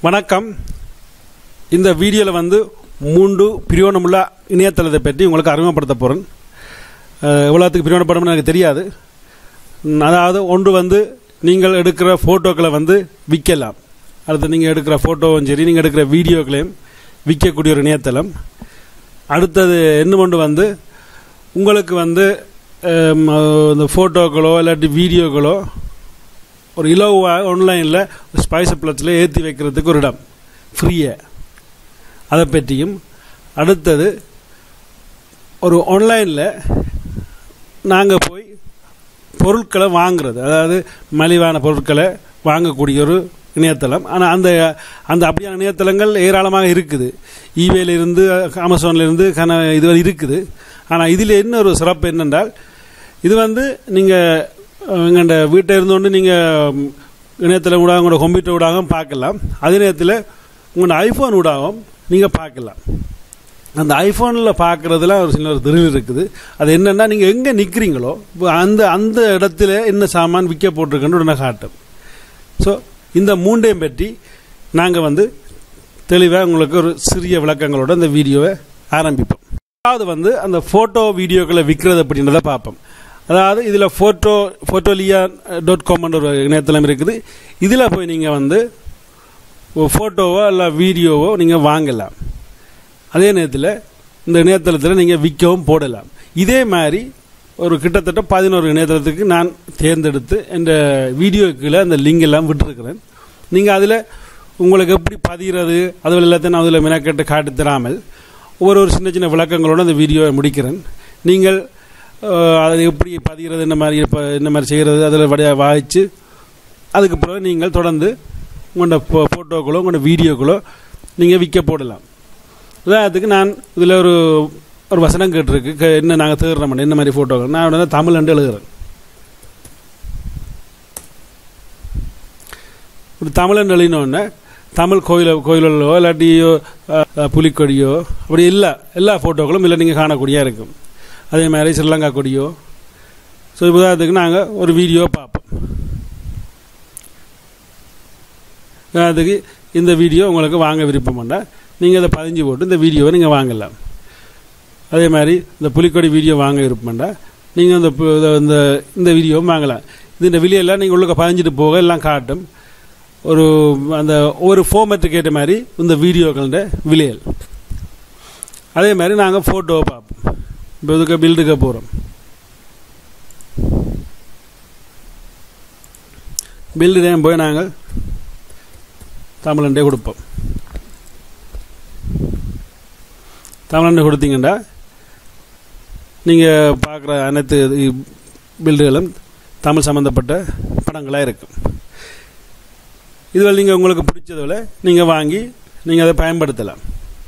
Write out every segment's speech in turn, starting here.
வணக்கம் இந்த வீடியோவில் வந்து மூன்று பிரியோணமுள்ள இணையதளத்தை பற்றி உங்களுக்கு அறிமுகப்படுத்த போகிறேன் எவ்வளோத்துக்கு பிரியோணப்படும் எனக்கு தெரியாது ம், அதாவது ஒன்று வந்து நீங்கள் எடுக்கிற ஃபோட்டோக்களை வந்து விற்கலாம் அடுத்து நீங்கள் எடுக்கிற ஃபோட்டோவும் சரி நீங்கள் எடுக்கிற வீடியோக்களையும் விற்கக்கூடிய ஒரு இணையதளம் அடுத்தது என்ன ஒன்று வந்து உங்களுக்கு வந்து ஹம், இந்த ஃபோட்டோக்களோ இல்லாட்டி வீடியோக்களோ ஒரு இலவாக ஆன்லைனில் ஸ்பைஸ் பிளஸில் ஏற்றி வைக்கிறதுக்கு ஒரு இடம் ஃப்ரீயாக அதை பற்றியும் அடுத்தது ஒரு ஆன்லைனில் நாங்கள் போய் பொருட்களை வாங்குறது அதாவது மலிவான பொருட்களை வாங்கக்கூடிய ஒரு இணையதளம் ஆனால் அந்த அந்த அப்படியான இணையதளங்கள் ஏராளமாக இருக்குது ஈவேல இருந்து அமேசான்ல இருந்து கன இது இருக்குது ஆனால் இதில் என்ன ஒரு சிறப்பு என்னென்றால் இது வந்து நீங்கள் எங்கள்ட வீட்டை இருந்தோண்டு நீங்கள் இணையத்தில் ஊடாக உங்களோட கம்ப்யூட்டர் ஊடாகவும் பார்க்கலாம் அதே நேரத்தில் உங்களோட ஐஃபோன் ஊடாகவும் நீங்கள் பார்க்கலாம் அந்த ஐஃபோனில் பார்க்குறதுல ஒரு சின்ன ஒரு திரில் இருக்குது அது என்னென்னா நீங்கள் எங்கே நிற்கிறீங்களோ இப்போ அந்த அந்த இடத்துல என்ன சாமான் விற்க போட்டிருக்குன்னு உடனே காட்டும் ஸோ இந்த மூண்டையும் பற்றி நாங்கள் வந்து தெளிவாக உங்களுக்கு ஒரு சிறிய விளக்கங்களோட இந்த வீடியோவை ஆரம்பிப்போம் அதாவது வந்து அந்த ஃபோட்டோ வீடியோக்களை விற்கிறது அப்படின்றத பார்ப்போம் அதாவது இதில் ஃபோட்டோ ஃபோட்டோலியா டாட் காம்ன்ற ஒரு இணையதளம் இருக்குது இதில் போய் நீங்கள் வந்து ஃபோட்டோவோ இல்லை வீடியோவோ நீங்கள் வாங்கலாம் அதே நேரத்தில் இந்த இணையதளத்தில் நீங்கள் விற்கவும் போடலாம் இதே மாதிரி ஒரு கிட்டத்தட்ட பதினோரு இணையதளத்துக்கு நான் தேர்ந்தெடுத்து இந்த வீடியோக்குள்ள அந்த லிங்க் எல்லாம் விட்டுருக்கிறேன் நீங்கள் அதில் உங்களுக்கு எப்படி பதிகிறது அதுவும் எல்லாத்தையும் நான் அதில் மெனக்கெட்டு காட்டி தராமல் ஒவ்வொரு ஒரு சின்ன சின்ன விளக்கங்களோடு அந்த வீடியோவை முடிக்கிறேன் நீங்கள் அஹ், அதை எப்படி பதிகிறது என்ன மாதிரி இப்போ என்ன மாதிரி செய்கிறது அதில் வடிய வாய்ச்சு அதுக்கு பிறகு நீங்கள் தொடர்ந்து உங்களோட ஃபோ- ஃபோட்டோக்களோ உங்களோட வீடியோக்களோ நீங்கள் விற்க போடலாம் உதாரணத்துக்கு நான் இதில் ஒரு ஒரு வசனம் கேட்டிருக்கு க- என்ன நாங்கள் தேடுறோம் என்ன மாதிரி ஃபோட்டோக்கள் நான் உடனே தமிழ் என்று எழுதுறேன் ஒரு தமிழன் எழுதினோடனே தமிழ் கோயில கோயிலோ இல்லாட்டியோ அஹ், அஹ், புலிக்கொடியோ அப்படி எல்லா எல்லா ஃபோட்டோக்களும் இல்லை நீங்கள் காணக்கூடியா இருக்கும் அதே மாதிரி ஸ்ரீலங்கா கொடியோ ஸோ உதாரணத்துக்கு நாங்கள் ஒரு வீடியோ பார்ப்போம் உதாரணத்துக்கு இந்த வீடியோ உங்களுக்கு வாங்க விருப்பம் வேண்டாம் நீங்கள் அதை பதிஞ்சு போட்டு இந்த வீடியோவை நீங்கள் வாங்கலாம் அதே மாதிரி இந்த புலிக்கொடி வீடியோ வாங்க விருப்பம் வேண்டாம் நீங்கள் இந்த பு- இந்த- இந்த இந்த வீடியோவும் வாங்கலாம் இது இந்த வீடியோலாம் நீங்கள் உள்ளுக்க பதிஞ்சிட்டு போக எல்லாம் காட்டும் ஒரு அந்த ஒரு ஃபார்மேட்டுக்கு ஏற்ற மாதிரி இந்த வீடியோக்களோட விலையல் அதே மாதிரி நாங்கள் ஃபோட்டோவை பார்ப்போம் இப்போ இதுக்கு பில்டுக்க போகிறோம் பில்டு தான் போய் நாங்கள் தமிழண்டே கொடுப்போம் தமிழண்டே கொடுத்தீங்கன்னா நீங்கள் பார்க்குற அனைத்து இது- பில்டுகளும் தமிழ் சம்மந்தப்பட்ட படங்களாக இருக்கும் இதுவரை நீங்கள் உங்களுக்கு பிடிச்சதுல நீங்கள் வாங்கி நீங்கள் அதை பயன்படுத்தலாம்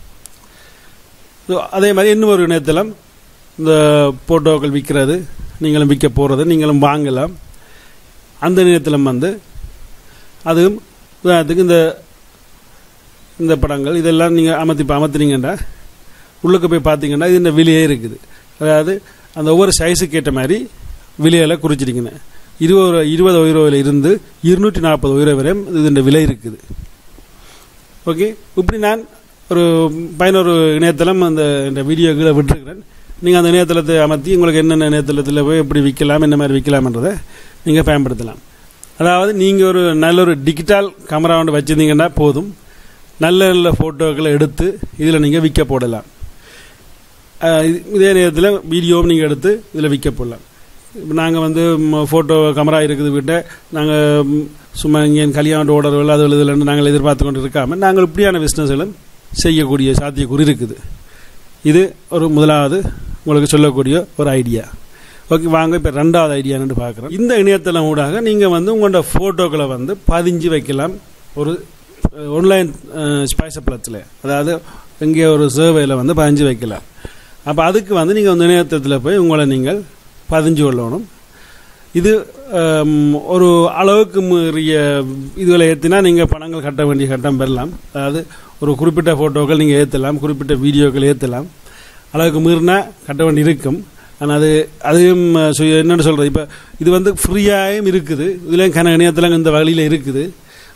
So, அதே மாதிரி இன்னும் ஒரு இணையதளம் இந்த போட்டோக்கள் விற்கிறது நீங்களும் விற்க போகிறது நீங்களும் வாங்கலாம் அந்த இணையதளம் வந்து அதுவும் உதாரணத்துக்கு இந்த இந்த படங்கள் இதெல்லாம் நீங்கள் அமர்த்தி அமர்த்தினீங்கன்னா உள்ளுக்கு போய் பார்த்தீங்கன்னா இது இந்த விலையே இருக்குது அதாவது அந்த ஒவ்வொரு சைஸுக்கு ஏற்ற மாதிரி விலையில குறிச்சிருக்கீங்க இருபது இருபது உயிரோவில் இருந்து இருநூற்றி நாற்பது உயிரோ வரை இது இந்த விலை இருக்குது ஓகே இப்படி நான் ஒரு பதினோரு இணையதளம் அந்த இந்த வீடியோக்களை விட்டுருக்கிறேன் நீங்கள் அந்த இணையதளத்தை அமர்த்தி உங்களுக்கு என்னென்ன இணையதளத்தில் போய் எப்படி விற்கலாம் என்ன மாதிரி விற்கலாம்ன்றதை நீங்கள் பயன்படுத்தலாம் அதாவது நீங்கள் ஒரு நல்ல ஒரு டிஜிட்டல் கேமரா ஒன்று வச்சுருந்தீங்கன்னா போதும் நல்ல நல்ல ஃபோட்டோக்களை எடுத்து இதில் நீங்கள் விற்க போடலாம் அஹ் இது- இதே நேரத்தில் வீடியோவும் நீங்கள் எடுத்து இதில் விற்க போடலாம் இப்போ நாங்கள் வந்து ஃபோட்டோ கேமரா இருக்குது வீட்டை நாங்கள் சும்மா இங்கே கல்யாணம் ஓடர்கள் அது இதில் நாங்கள் எதிர்பார்த்து கொண்டு இருக்காமல் நாங்கள் இப்படியான பிஸ்னஸ்களும் செய்யக்கூடிய சாத்தியக்கூறு இருக்குது இது ஒரு முதலாவது உங்களுக்கு சொல்லக்கூடிய ஒரு ஐடியா ஓகே வாங்க இப்போ ரெண்டாவது ஐடியான்னு பார்க்குறோம் இந்த இணையதளம் ஊடாக நீங்கள் வந்து உங்களோட ஃபோட்டோக்களை வந்து பதிஞ்சு வைக்கலாம் ஒரு ஆன்லைன் ஸ்பைஸ் பிளத்தில் அதாவது இங்கே ஒரு சர்வேயில் வந்து பதிஞ்சு வைக்கலாம் அப்போ அதுக்கு வந்து நீங்கள் அந்த இணையதளத்தில் போய் உங்களை நீங்கள் பதிஞ்சு கொள்ளணும் இது ஹம், ஒரு அளவுக்கு மீறிய இதுகளை ஏற்றினா நீங்கள் பணங்கள் கட்ட வேண்டிய கட்டம் பெறலாம் அதாவது ஒரு குறிப்பிட்ட ஃபோட்டோக்கள் நீங்கள் ஏற்றலாம் குறிப்பிட்ட வீடியோக்கள் ஏற்றலாம் அளவுக்கு மீறினா கட்ட வேண்டி இருக்கும் ஆனால் அது அதையும் அஹ், சுய- என்னன்னு சொல்கிறது இப்போ இது வந்து ஃப்ரீயாகவும் இருக்குது இதுலேயும் கன இணையத்தில் இந்த வழியில் இருக்குது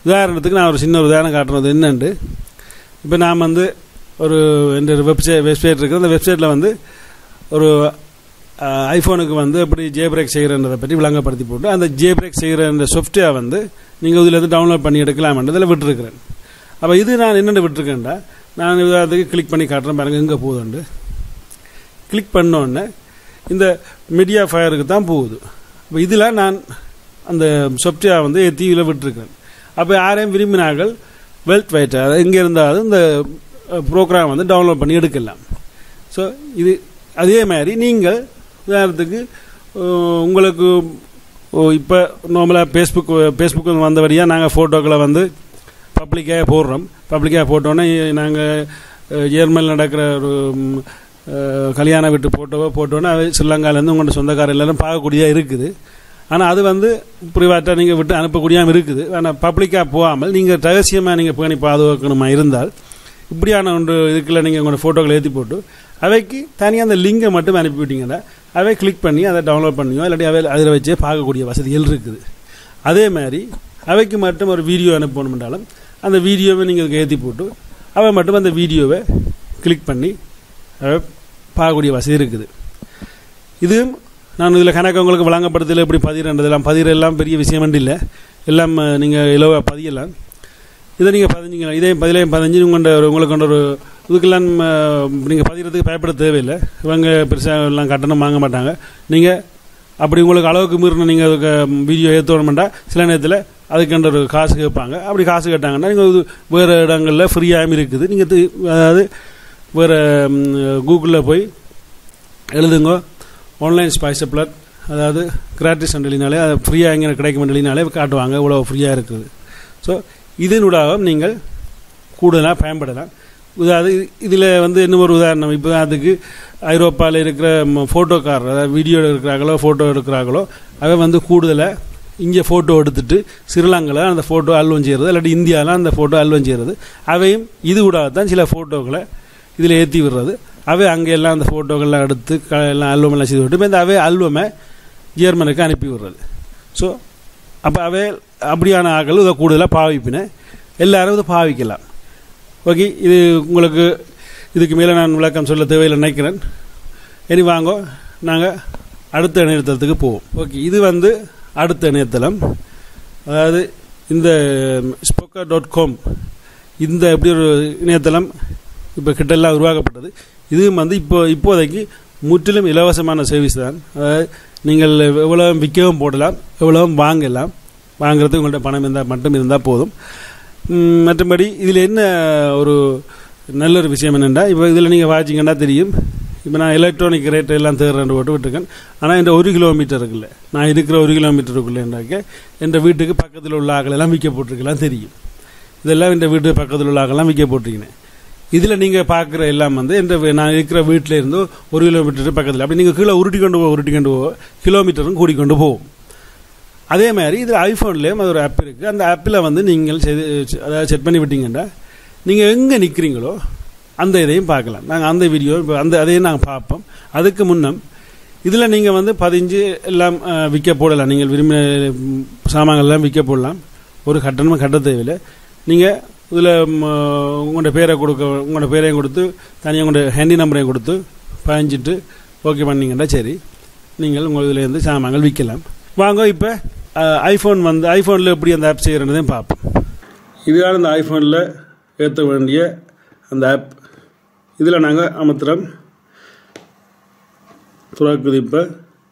உதாரணத்துக்கு நான் ஒரு சின்ன ஒரு உதாரணம் காட்டுறது என்னண்டு இப்போ நான் வந்து ஒரு இந்த வெப்சைட் வெப்சைட் இருக்குது அந்த வெப்சைட்டில் வந்து ஒரு ஐஃபோனுக்கு வந்து எப்படி ஜே பிரேக் செய்கிறன்றதை பற்றி விளங்கப்படுத்தி போட்டு அந்த ஜே பிரேக் செய்கிற அந்த சாஃப்ட்வேர் வந்து நீங்கள் இதில் இருந்து டவுன்லோட் பண்ணி எடுக்கலாம்ன்றதில் விட்டுருக்கிறேன் அப்போ இது நான் என்னென்ன விட்டுருக்கேன்டா நான் உதாரணத்துக்கு கிளிக் பண்ணி காட்டுறேன் பாருங்க எங்கே போகுதுண்டு கிளிக் பண்ணோடனே இந்த மீடியா ஃபயருக்கு தான் போகுது அப்போ இதில் நான் அந்த சாஃப்ட்வேர் வந்து தீவில் விட்டுருக்கேன் அப்போ யாரையும் விரும்பினார்கள் வெல்த் வைட் அதாவது எங்கே இருந்தாலும் இந்த ப்ரோக்ராம் வந்து டவுன்லோட் பண்ணி எடுக்கலாம் ஸோ இது அதே மாதிரி நீங்கள் உதாரணத்துக்கு அஹ், உங்களுக்கு இப்போ நார்மலாக ஃபேஸ்புக் ஃபேஸ்புக் வந்தபடியாக நாங்கள் ஃபோட்டோக்களை வந்து பப்ளிக்காக போடுறோம் பப்ளிக்காக போட்டோன்னே நாங்கள் ஜெர்மனில் நடக்கிற ஒரு ம், அஹ், கல்யாண வீட்டு ஃபோட்டோவை போட்டோன்னே அது ஸ்ரீலங்காலேருந்து உங்களோட சொந்தக்காரர் எல்லாரும் பார்க்கக்கூடியதாக இருக்குது ஆனால் அது வந்து ப்ரைவேட்டாக நீங்கள் விட்டு அனுப்பக்கூடியாமல் இருக்குது ஆனால் பப்ளிக்காக போகாமல் நீங்கள் ரகசியமாக நீங்கள் பேணி பாதுகாக்கணுமா இருந்தால் இப்படியான ஒன்று இதுக்குள்ள நீங்கள் உங்களோட ஃபோட்டோக்களை ஏற்றி போட்டு அவைக்கு தனியாக அந்த லிங்கை மட்டும் அனுப்பிவிட்டீங்கன்னா அவை கிளிக் பண்ணி அதை டவுன்லோட் பண்ணியோ இல்லாட்டி அவை அதில் வச்சே பார்க்கக்கூடிய வசதிகள் இருக்குது அதே மாதிரி அவைக்கு மட்டும் ஒரு வீடியோ அனுப்பணும்னாலும் அந்த வீடியோவை நீங்கள் இதுக்கு ஏற்றி போட்டு அவை மட்டும் அந்த வீடியோவை கிளிக் பண்ணி அவை பார்க்கக்கூடிய வசதி இருக்குது இதுவும் நான் இதில் கணக்கு உங்களுக்கு வழங்கப்படுத்தல எப்படி பதிரன்றதெல்லாம் பதிரெல்லாம் பெரிய விஷயம் இல்லை எல்லாம் நீங்கள் இலவ பதியலாம் இதை நீங்கள் பதிஞ்சிக்கலாம் இதே பதிலையும் பதிஞ்சு உங்கள்கிட்ட ஒரு உங்களுக்கு கொண்ட ஒரு இதுக்கெல்லாம் நீங்கள் பதிகிறதுக்கு பயப்பட தேவையில்லை இவங்க பெருசாக எல்லாம் கட்டணம் வாங்க மாட்டாங்க நீங்கள் அப்படி உங்களுக்கு அளவுக்கு மீறின நீங்கள் அதுக்கு வீடியோ ஏற்றணுமெண்டா சில நேரத்தில் அதுக்கென்ற ஒரு காசு கேட்பாங்க அப்படி காசு கேட்டாங்கன்னா நீங்கள் இது வேறு இடங்களில் ஃப்ரீயாகவும் இருக்குது நீங்கள் அதாவது வேறு கூகுளில் போய் எழுதுங்க ஆன்லைன் ஸ்பைசப்ளர் அதாவது கிராட்டிஸ் அண்டலினாலே அது ஃப்ரீயாக எங்கே கிடைக்கும் அண்டலினாலே காட்டுவாங்க இவ்வளோ ஃப்ரீயாக இருக்குது ஸோ இதனூடாக நீங்கள் கூடுதலாக பயன்படலாம் அதாவது இதில் வந்து இன்னும் ஒரு உதாரணம் இப்போ அதுக்கு ஐரோப்பாவில் இருக்கிற ஃபோட்டோக்கார் அதாவது வீடியோ எடுக்கிறாங்களோ ஃபோட்டோ எடுக்கிறாங்களோ அதை வந்து கூடுதலாக இங்கே ஃபோட்டோ எடுத்துட்டு ஸ்ரீலங்காவில் அந்த ஃபோட்டோ அல்வம் செய்கிறது இல்லாட்டி இந்தியாவில் அந்த ஃபோட்டோ அல்வம் செய்கிறது அவையும் இது கூட தான் சில ஃபோட்டோக்களை இதில் ஏற்றி விடுறது அவை அங்கே எல்லாம் அந்த ஃபோட்டோக்கள்லாம் எடுத்து க எல்லாம் ஆல்பம் எல்லாம் செய்து விட்டு இப்போ இந்த அவை ஆல்பமை ஜெர்மனுக்கு அனுப்பி விடுறது ஸோ அப்போ அவை அப்படியான ஆக்கள் இதை கூடுதலாக பாவிப்பின எல்லாரும் இதை பாவிக்கலாம் ஓகே இது உங்களுக்கு இதுக்கு மேலே நான் விளக்கம் சொல்ல தேவையில்லை நினைக்கிறேன் இனி வாங்கோ நாங்கள் அடுத்த இணையதளத்துக்கு போவோம் ஓகே இது வந்து அடுத்த இணையதளம் அதாவது இந்த ஸ்போக்கா டாட் காம் இந்த எப்படி ஒரு இணையதளம் இப்போ கிட்டெல்லாம் உருவாக்கப்பட்டது இதுவும் வந்து இப்போ இப்போதைக்கு முற்றிலும் இலவசமான சர்வீஸ் தான் அதாவது நீங்கள் எவ்வளோ விற்கவும் போடலாம் எவ்வளவும் வாங்கலாம் வாங்குறதுக்கு உங்கள்கிட்ட பணம் இருந்தால் மட்டும் இருந்தால் போதும் ம், மற்றபடி இதில் என்ன ஒரு நல்ல ஒரு விஷயம் என்னென்னா இப்போ இதில் நீங்கள் வாட்சிங்கன்னா தெரியும் இப்போ நான் எலக்ட்ரானிக் ரேட் எல்லாம் தேடுறேன் போட்டு விட்டுருக்கேன் ஆனால் இந்த ஒரு கிலோமீட்டர் இருக்குல்ல நான் இருக்கிற ஒரு கிலோமீட்டருக்குள்ளேன்னாக்க என் வீட்டுக்கு பக்கத்தில் உள்ள ஆக்கள் எல்லாம் விற்க போட்டிருக்கலாம் தெரியும் இதெல்லாம் இந்த வீட்டு பக்கத்தில் உள்ள ஆக்கெல்லாம் விற்க போட்டிருக்கேன் இதில் நீங்கள் பார்க்குற எல்லாம் வந்து எந்த வீ- நான் இருக்கிற வீட்டில் இருந்து ஒரு கிலோமீட்டர் பக்கத்தில் அப்படி நீங்கள் கீழே உருட்டி கொண்டு போக உருட்டி கொண்டு போக கிலோமீட்டரும் கூடிக்கொண்டு போகும் அதே மாதிரி இது ஐஃபோன்லேயும் அது ஒரு ஆப் இருக்குது அந்த ஆப்பில் வந்து நீங்கள் செய்து அதாவது செட் பண்ணி விட்டீங்கன்னா நீங்கள் எங்கே நிற்கிறீங்களோ அந்த இதையும் பார்க்கலாம் நாங்கள் அந்த வீடியோ இப்போ அந்த அதையும் நாங்கள் பார்ப்போம் அதுக்கு முன்னம் இதில் நீங்கள் வந்து பதிஞ்சு எல்லாம் அஹ், விற்க போடலாம் நீங்கள் விரும்பின ம், சாமான்கள்லாம் விற்க போடலாம் ஒரு கட்டணமும் கட்ட தேவையில்லை நீங்கள் இதில் உங்களோட பேரை கொடுக்க உங்களோட பேரையும் கொடுத்து தனியாக உங்களோட ஹேண்டி நம்பரையும் கொடுத்து பதிஞ்சிட்டு ஓகே பண்ணீங்கன்னா சரி நீங்கள் உங்கள் இதுலேருந்து சாமான்கள் விற்கலாம் வாங்க இப்போ ஐஃபோன் வந்து ஐஃபோனில் எப்படி அந்த ஆப் செய்கிறதையும் பார்ப்போம் இதுதான் இந்த ஐஃபோனில் ஏற்ற வேண்டிய அந்த ஆப் இதில் நாங்கள் அமர்த்துறோம் துறக்குது இப்போ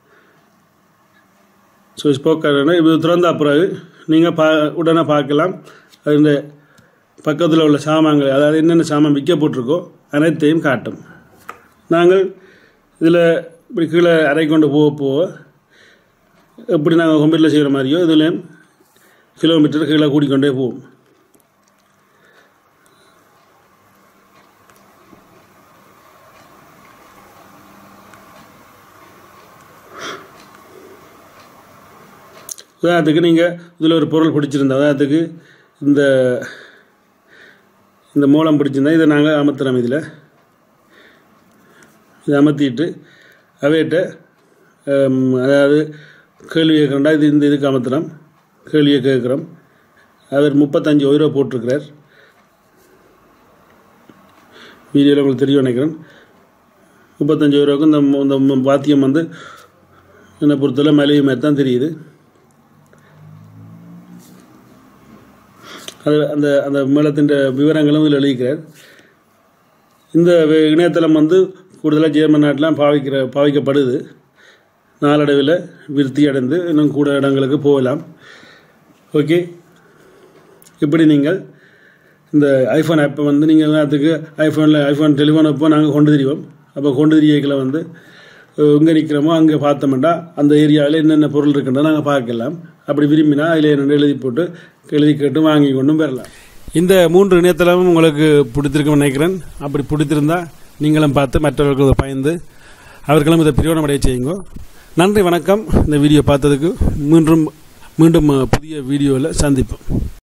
ஸோ ஸ்போக்கர் இது திறந்த பிறகு நீங்கள் பா உடனே பார்க்கலாம் அதில் பக்கத்தில் உள்ள சாமான்கள் அதாவது என்னென்ன சாமான் விற்கப்பட்டிருக்கோ அனைத்தையும் காட்டும் நாங்கள் இதில் இப்படி கீழே அறை கொண்டு போக போக எப்படி நாங்கள் கம்ப்யூட்டரில் செய்கிற மாதிரியோ இதுலேயும் கிலோமீட்டர் கீழே கூடிக்கொண்டே போவோம் உதாரணத்துக்கு நீங்கள் இதில் ஒரு பொருள் பிடிச்சிருந்தா உதாரணத்துக்கு இந்த இந்த மூலம் பிடிச்சிருந்தா இதை நாங்கள் அமர்த்துறோம் இதில் இதை அமர்த்திட்டு அவையிட்ட ஹம், அதாவது கேள்வி கேட்குறோம்டா இது இந்த இதுக்கு அமர்த்துறோம் கேள்வியை கேட்குறோம் அவர் முப்பத்தஞ்சு யூரோ போட்டிருக்கிறார் வீடியோவில் உங்களுக்கு தெரியும் நினைக்கிறேன் முப்பத்தஞ்சு யூரோவுக்கு இந்த மு- இந்த மு- வாத்தியம் வந்து என்னை பொறுத்தவரை மலிவு மாதிரி தான் தெரியுது அது அந்த அந்த மேளத்தின் விவரங்களும் இதில் எழுதிக்கிறார் இந்த வே- இணையதளம் வந்து கூடுதலாக ஜெர்மன் நாட்டிலாம் பாவிக்கிற பாவிக்கப்படுது நாளடைவில் விருத்தி அடைந்து இன்னும் கூட இடங்களுக்கு போகலாம் ஓகே இப்படி நீங்கள் இந்த ஐஃபோன் ஆப்பை வந்து நீங்கள் அதுக்கு ஐஃபோனில் ஐஃபோன் டெலிஃபோன் அப்போ நாங்கள் கொண்டு திரிவோம் அப்போ கொண்டு திரியக்கில் வந்து எங்கே நிற்கிறோமோ அங்கே பார்த்தோம்னா அந்த ஏரியாவில் என்னென்ன பொருள் இருக்குன்றதை நாங்கள் பார்க்கலாம் அப்படி விரும்பினா அதில் என்னென்ன எழுதி போட்டு எழுதி கேட்டு வாங்கி கொண்டும் பெறலாம் இந்த மூன்று இணையதளமும் உங்களுக்கு பிடித்திருக்கும்னு நினைக்கிறேன் அப்படி பிடித்திருந்தா நீங்களும் பார்த்து மற்றவர்களுக்கு பயந்து அவர்களும் இதை பிரயோஜனமடைய செய்யுங்க நன்றி வணக்கம் இந்த வீடியோ பார்த்ததுக்கு மீண்டும் மீண்டும் புதிய வீடியோவில் சந்திப்போம்